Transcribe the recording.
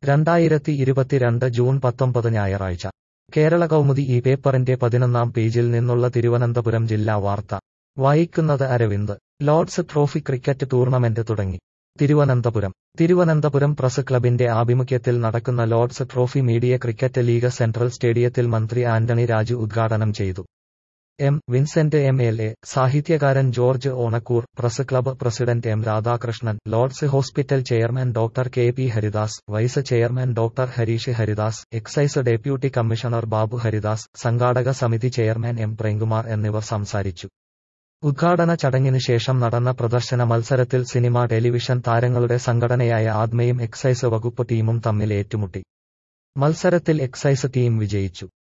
രണ്ടായിരത്തി ഇരുപത്തിരണ്ട് ജൂൺ പത്തൊമ്പത് ഞായറാഴ്ച കേരള കൗമുദി ഈ പേപ്പറിന്റെ പതിനൊന്നാം പേജിൽ നിന്നുള്ള തിരുവനന്തപുരം ജില്ലാ വാർത്ത വായിക്കുന്നത് Aravind Lords trophy cricket tournament തുടങ്ങി തിരുവനന്തപുരം തിരുവനന്തപുരം പ്രസ് ക്ലബിന്റെ ആഭിമുഖ്യത്തിൽ നടക്കുന്ന Lords trophy media cricket league central സ്റ്റേഡിയത്തിൽ മന്ത്രി ആന്റണി രാജു ഉദ്ഘാടനം ചെയ്തു M Vincent M L A സാഹിത്യകാരൻ George Onakkoor press club president M Radhakrishnan Lords hospital chairman doctor K P Haridas vice chairman doctor Harish Haridas excise deputy commissioner Babu Haridas സംഘാടക സമിതി ചെയർമാൻ എം പ്രേംകുമാർ എന്നിവർ സംസാരിച്ചു ഉദ്ഘാടന ചടങ്ങിനു ശേഷം നടന്ന പ്രദർശന മത്സരത്തിൽ സിനിമ ടെലിവിഷൻ താരങ്ങളുടെ സംഘടനയായ ആദ്മയും എക്സൈസ് വകുപ്പ് ടീമും തമ്മിൽ ഏറ്റുമുട്ടി മത്സരത്തിൽ എക്സൈസ് ടീം വിജയിച്ചു